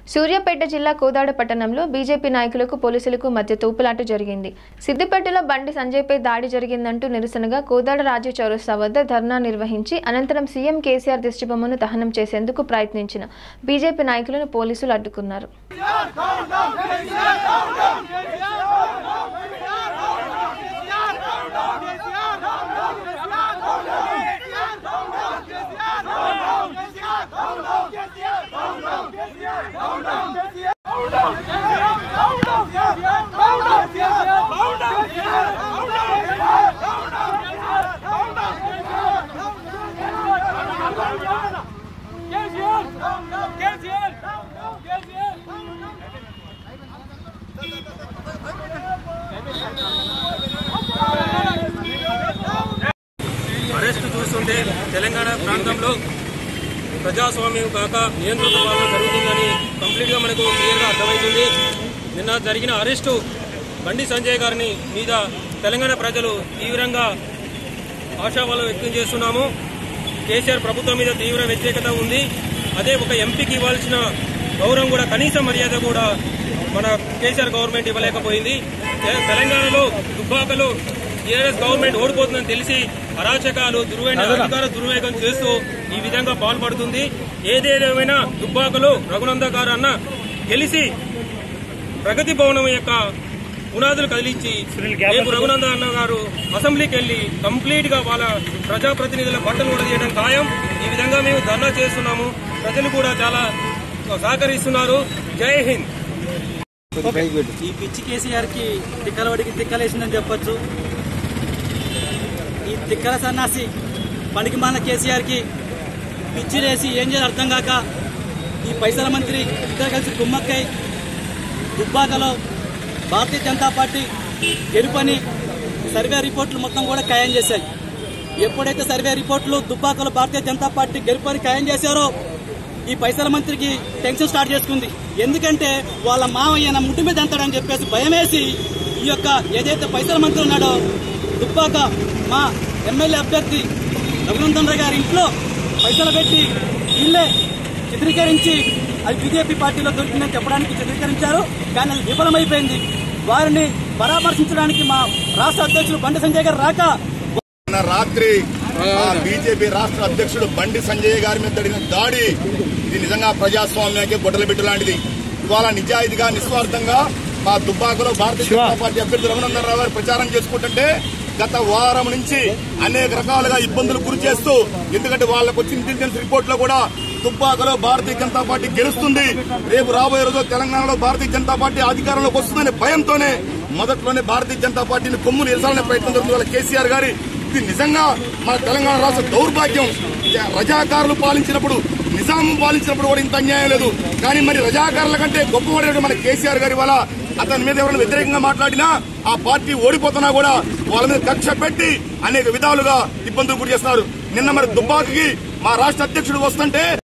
సూర్యాపేట జిల్లా కోదాడ పట్టణంలో బీజేపీ నాయకులకు పోలీసులకు మధ్య తోపులాట జరిగింది సిద్దిపేటలో బండి సంజయ్పై దాడి జరిగిందంటూ నిరసనగా కోదాడ రాజు చౌరస్తా వద్ద ధర్నా నిర్వహించి అనంతరం సీఎం కేసీఆర్ దిష్టిబొమ్మను దహనం చేసేందుకు ప్రయత్నించిన బీజేపీ నాయకులను పోలీసులు అడ్డుకున్నారు అరెస్ట్ చూస్తుంటే తెలంగాణ ప్రాంతంలో ప్రజాస్వామ్యం కాక నియంత్రిత పాలన జరుగుతుందని కంప్లీట్ గా మనకు క్లియర్ గా అర్థమవుతుంది నిన్న జరిగిన అరెస్టు బండి సంజయ్ గారిని మీద తెలంగాణ ప్రజలు తీవ్రంగా ఆశావాదం వ్యక్తం చేస్తున్నాము కేసీఆర్ ప్రభుత్వం మీద తీవ్ర వ్యతిరేకత ఉంది అదే ఒక ఎంపీకి ఇవ్వాల్సిన గౌరవం కూడా కనీస మర్యాద కూడా మన కేసీఆర్ గవర్నమెంట్ ఇవ్వలేకపోయింది తె- తెలంగాణలో దుబ్బాకలో టీఆర్ఎస్ గవర్నమెంట్ ఓడిపోతుందని తెలిసి అరాచకాలు దుర్వైన అధికార దుర్వినియోగం చేస్తూ ఈ విధంగా పాల్పడుతుంది ఏదేదేమైనా దుబ్బాకలో రఘునంద గారు అన్న గెలిచి ప్రగతి భవనం యొక్క పునాదులు కదిలించి రేపు రఘునంద అన్న గారు అసెంబ్లీకి వెళ్లి కంప్లీట్ గా వాళ్ళ ప్రజాప్రతినిధుల బట్టలు కూడా తీయడం ఖాయం ఈ విధంగా మేము ధర్నా చేస్తున్నాము ప్రజలు కూడా చాలా సహకరిస్తున్నారు జై హింద్ ఈ పిచ్చి కేసీఆర్ కి తిక్కలవాడికి తిక్కలేసిందని చెప్పొచ్చు ఈ తిక్కల సన్నాసి పనికి మాల కేసీఆర్ కి పిచ్చిలేసి ఏం చేయాలి అర్థం కాక ఈ పైసల మంత్రి ఇద్దరు కలిసి గుమ్మక్కై దుబ్బాకలో భారతీయ జనతా పార్టీ గెలుపని సర్వే రిపోర్టులు మొత్తం కూడా ఖాయం చేశాయి ఎప్పుడైతే సర్వే రిపోర్టులు దుబ్బాకలో భారతీయ జనతా పార్టీ గెలుపని ఖాయం చేశారో ఈ పైసల మంత్రికి టెన్షన్ స్టార్ట్ చేసుకుంది ఎందుకంటే వాళ్ళ మావయ్య ముట్టు మీద అంతాడని చెప్పేసి భయమేసి ఈ యొక్క ఏదైతే పైసల మంత్రి ఉన్నాడో దుబ్బాక మా ఎమ్మెల్యే అభ్యర్థి రఘునందన్ రావు గారి ఇంట్లో పైసలు పెట్టి ఇల్లే చిత్రీకరించి అది బీజేపీ పార్టీలో దొరికిందని చెప్పడానికి చిత్రీకరించారు కానీ అది విఫలమైపోయింది వారిని పరామర్శించడానికి మా రాష్ట్ర అధ్యక్షులు బండి సంజయ్ గారు రాక నిన్న రాత్రి ఆ బీజేపీ రాష్ట్ర అధ్యక్షుడు బండి సంజయ్ గారి మీద జరిగిన దాడి ఇది నిజంగా ప్రజాస్వామ్యానికి గొడ్డల బిడ్డ లాంటిది ఇవాళ నిజాయితీగా నిస్వార్థంగా మా దుబ్బాకలో భారతీయ జనతా పార్టీ అభ్యర్థి రఘునందన్ రావు గారు ప్రచారం చేసుకుంటుంటే గత వారం నుంచి అనేక రకాలుగా ఇబ్బందులు గురి చేస్తూ ఎందుకంటే వాళ్ళకు వచ్చిన ఇంటెలిజెన్స్ రిపోర్ట్ లో కూడా దుబ్బాకలో భారతీయ జనతా పార్టీ గెలుస్తుంది రేపు రాబోయే రోజు తెలంగాణలో భారతీయ జనతా పార్టీ అధికారంలోకి వస్తుందనే భయంతోనే మొదట్లోనే భారతీయ జనతా పార్టీని కొమ్ము నిరసాలనే ప్రయత్నం జరుగుతుంది వాళ్ళ కేసీఆర్ గారి ఇది నిజంగా మన తెలంగాణ రాష్ట్ర దౌర్భాగ్యం రజాకారులు పాలించినప్పుడు నిజాం పాలించినప్పుడు కూడా ఇంత అన్యాయం లేదు కానీ మరి రజాకారుల కంటే గొప్పవాడే మన కేసీఆర్ గారి వల్ల అతని మీద ఎవరైనా వ్యతిరేకంగా మాట్లాడినా ఆ పార్టీ ఓడిపోతున్నా కూడా వాళ్ళ మీద కక్ష పెట్టి అనేక విధాలుగా ఇబ్బందులు గురి చేస్తున్నారు నిన్న మరి దుబ్బాకి మా రాష్ట్ర అధ్యక్షుడు వస్తుంటే